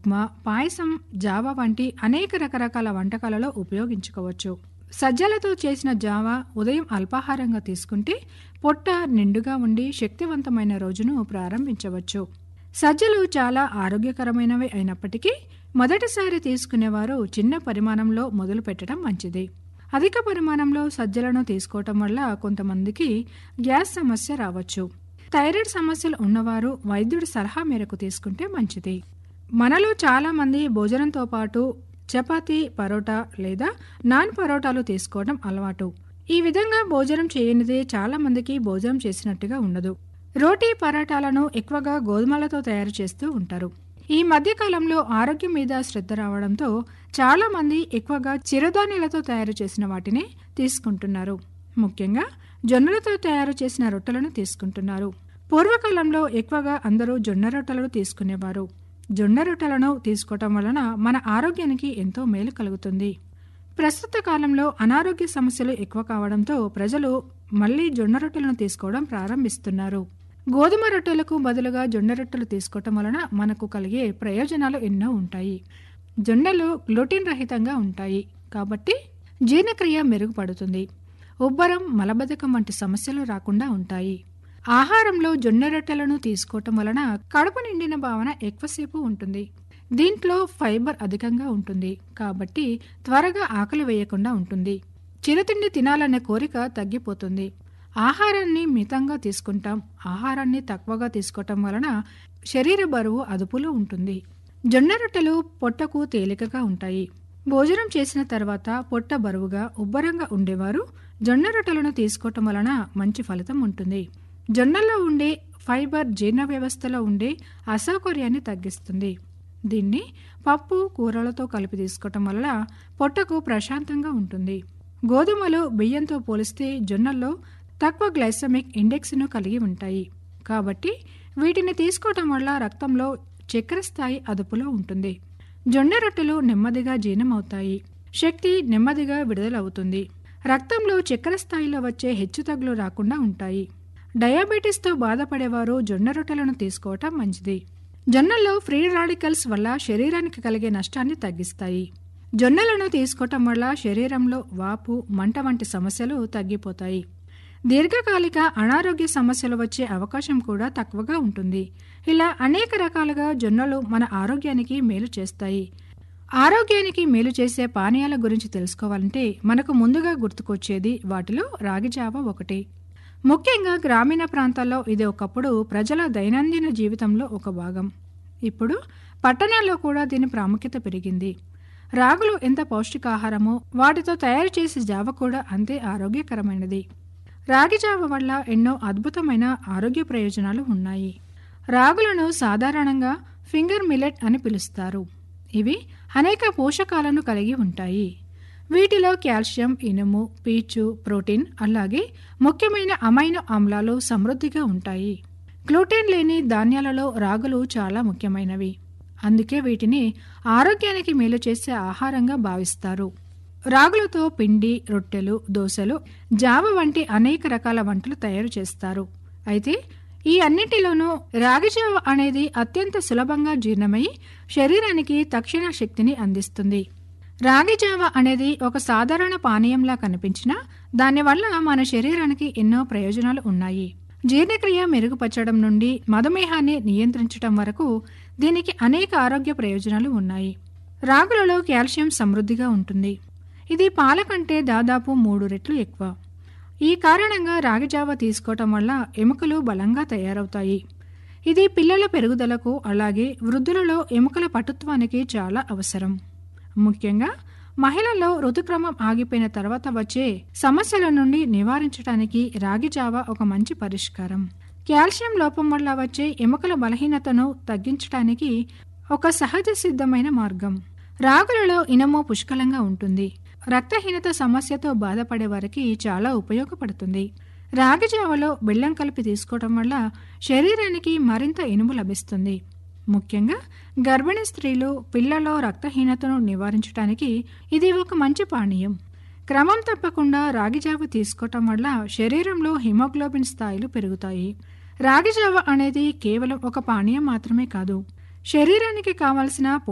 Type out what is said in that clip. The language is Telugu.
ఉప్మా పాయసం జావా వంటి అనేక రకరకాల వంటకాలలో ఉపయోగించుకోవచ్చు సజ్జలతో చేసిన జావా ఉదయం అల్పాహారంగా తీసుకుంటే పొట్ట నిండుగా ఉండి శక్తివంతమైన రోజును ప్రారంభించవచ్చు సజ్జలు చాలా ఆరోగ్యకరమైనవి అయినప్పటికీ మొదటిసారి తీసుకునేవారు చిన్న పరిమాణంలో మొదలు పెట్టడం మంచిది అధిక పరిమాణంలో సజ్జలను తీసుకోవటం వల్ల కొంతమందికి గ్యాస్ సమస్య రావచ్చు థైరాయిడ్ సమస్యలు ఉన్నవారు వైద్యుడి సలహా మేరకు తీసుకుంటే మంచిది మనలో చాలా మంది భోజనంతో పాటు చపాతీ పరోటా లేదా నాన్ పరోటాలు తీసుకోవడం అలవాటు ఈ విధంగా భోజనం చేయనిదే చాలా మందికి భోజనం చేసినట్టుగా ఉండదు రోటీ పరాటాలను ఎక్కువగా గోధుమలతో తయారు చేస్తూ ఉంటారు ఈ మధ్య కాలంలో ఆరోగ్యం మీద శ్రద్ధ రావడంతో చాలా మంది ఎక్కువగా చిరుధాన్యాలతో తయారు చేసిన వాటిని తీసుకుంటున్నారు ముఖ్యంగా జొన్నలతో తయారు చేసిన రొట్టెలను తీసుకుంటున్నారు పూర్వకాలంలో ఎక్కువగా అందరూ జొన్న రొట్టెలను తీసుకునేవారు జొన్న రొట్టెలను తీసుకోవటం వలన మన ఆరోగ్యానికి ఎంతో మేలు కలుగుతుంది ప్రస్తుత కాలంలో అనారోగ్య సమస్యలు ఎక్కువ కావడంతో ప్రజలు మళ్లీ జొన్న రొట్టెలను తీసుకోవడం ప్రారంభిస్తున్నారు గోధుమ రొట్టెలకు బదులుగా జొన్న రొట్టెలు తీసుకోవటం వలన మనకు కలిగే ప్రయోజనాలు ఎన్నో ఉంటాయి జొన్నలు గ్లూటిన్ రహితంగా ఉంటాయి కాబట్టి జీర్ణక్రియ మెరుగుపడుతుంది ఉబ్బరం మలబద్ధకం వంటి సమస్యలు రాకుండా ఉంటాయి ఆహారంలో జొన్న రొట్టెలను తీసుకోవటం వలన కడుపు నిండిన భావన ఎక్కువసేపు ఉంటుంది దీంట్లో ఫైబర్ అధికంగా ఉంటుంది కాబట్టి త్వరగా ఆకలి వేయకుండా ఉంటుంది చిరుతిండి తినాలనే కోరిక తగ్గిపోతుంది ఆహారాన్ని మితంగా తీసుకుంటాం ఆహారాన్ని తక్కువగా తీసుకోవటం వలన శరీర బరువు అదుపులో ఉంటుంది జొన్న రొట్టెలు పొట్టకు తేలికగా ఉంటాయి భోజనం చేసిన తర్వాత పొట్ట బరువుగా ఉబ్బరంగా ఉండేవారు జొన్న రొట్టెలను తీసుకోవటం వలన మంచి ఫలితం ఉంటుంది జొన్నల్లో ఉండే ఫైబర్ జీర్ణ వ్యవస్థలో ఉండే అసౌకర్యాన్ని తగ్గిస్తుంది దీన్ని పప్పు కూరలతో కలిపి తీసుకోవటం వల్ల పొట్టకు ప్రశాంతంగా ఉంటుంది గోధుమలు బియ్యంతో పోలిస్తే జొన్నల్లో తక్కువ గ్లైసమిక్ ఇండెక్స్ను కలిగి ఉంటాయి కాబట్టి వీటిని తీసుకోవటం వల్ల రక్తంలో చక్కెర స్థాయి అదుపులో ఉంటుంది జొన్న రొట్టెలు నెమ్మదిగా జీర్ణమవుతాయి శక్తి నెమ్మదిగా విడుదలవుతుంది రక్తంలో చక్కెర స్థాయిలో వచ్చే హెచ్చుతగ్గులు రాకుండా ఉంటాయి డయాబెటీస్తో బాధపడేవారు జొన్న రొట్టెలను తీసుకోవటం మంచిది జొన్నల్లో ఫ్రీ రాడికల్స్ వల్ల శరీరానికి కలిగే నష్టాన్ని తగ్గిస్తాయి జొన్నలను తీసుకోవటం వల్ల శరీరంలో వాపు మంట వంటి సమస్యలు తగ్గిపోతాయి దీర్ఘకాలిక అనారోగ్య సమస్యలు వచ్చే అవకాశం కూడా తక్కువగా ఉంటుంది ఇలా అనేక రకాలుగా జొన్నలు మన ఆరోగ్యానికి మేలు చేస్తాయి ఆరోగ్యానికి మేలు చేసే పానీయాల గురించి తెలుసుకోవాలంటే మనకు ముందుగా గుర్తుకొచ్చేది వాటిలో రాగిజావ ఒకటి ముఖ్యంగా గ్రామీణ ప్రాంతాల్లో ఇది ఒకప్పుడు ప్రజల దైనందిన జీవితంలో ఒక భాగం ఇప్పుడు పట్టణాల్లో కూడా దీని ప్రాముఖ్యత పెరిగింది రాగులు ఎంత పౌష్టికాహారమో వాటితో తయారు చేసే జావ కూడా అంతే ఆరోగ్యకరమైనది రాగి జావ వల్ల ఎన్నో అద్భుతమైన ఆరోగ్య ప్రయోజనాలు ఉన్నాయి రాగులను సాధారణంగా ఫింగర్ మిలెట్ అని పిలుస్తారు ఇవి అనేక పోషకాలను కలిగి ఉంటాయి వీటిలో కాల్షియం ఇనుము పీచు ప్రోటీన్ అలాగే ముఖ్యమైన అమైనో ఆమ్లాలు సమృద్ధిగా ఉంటాయి గ్లూటెన్ లేని ధాన్యాలలో రాగులు చాలా ముఖ్యమైనవి అందుకే వీటిని ఆరోగ్యానికి మేలు చేసే ఆహారంగా భావిస్తారు రాగులతో పిండి రొట్టెలు దోశలు జావ వంటి అనేక రకాల వంటలు తయారు చేస్తారు అయితే ఈ అన్నిటిలోనూ రాగి జావ అనేది అత్యంత సులభంగా జీర్ణమై శరీరానికి తక్షణ శక్తిని అందిస్తుంది రాగి జావ అనేది ఒక సాధారణ పానీయంలా కనిపించినా దానివల్ల మన శరీరానికి ఎన్నో ప్రయోజనాలు ఉన్నాయి జీర్ణక్రియ మెరుగుపరచడం నుండి మధుమేహాన్ని నియంత్రించడం వరకు దీనికి అనేక ఆరోగ్య ప్రయోజనాలు ఉన్నాయి రాగులలో కాల్షియం సమృద్ధిగా ఉంటుంది ఇది పాల కంటే దాదాపు మూడు రెట్లు ఎక్కువ ఈ కారణంగా రాగిజావ తీసుకోవటం వల్ల ఎముకలు బలంగా తయారవుతాయి ఇది పిల్లల పెరుగుదలకు అలాగే వృద్ధులలో ఎముకల పటుత్వానికి చాలా అవసరం ముఖ్యంగా మహిళల్లో ఋతుక్రమం ఆగిపోయిన తర్వాత వచ్చే సమస్యల నుండి నివారించడానికి రాగి జావ ఒక మంచి పరిష్కారం కాల్షియం లోపం వల్ల వచ్చే ఎముకల బలహీనతను తగ్గించడానికి ఒక సహజ సిద్ధమైన మార్గం రాగులలో ఇనము పుష్కలంగా ఉంటుంది రక్తహీనత సమస్యతో బాధపడే వారికి చాలా ఉపయోగపడుతుంది రాగి జావలో బెల్లం కలిపి తీసుకోవడం వల్ల శరీరానికి మరింత ఇనుము లభిస్తుంది ముఖ్యంగా గర్భిణీ స్త్రీలు పిల్లల్లో రక్తహీనతను నివారించడానికి ఇది ఒక మంచి పానీయం క్రమం తప్పకుండా రాగిజావ తీసుకోవటం వల్ల శరీరంలో హిమోగ్లోబిన్ స్థాయిలు పెరుగుతాయి రాగిజావ అనేది కేవలం ఒక పానీయం మాత్రమే కాదు శరీరానికి కావలసిన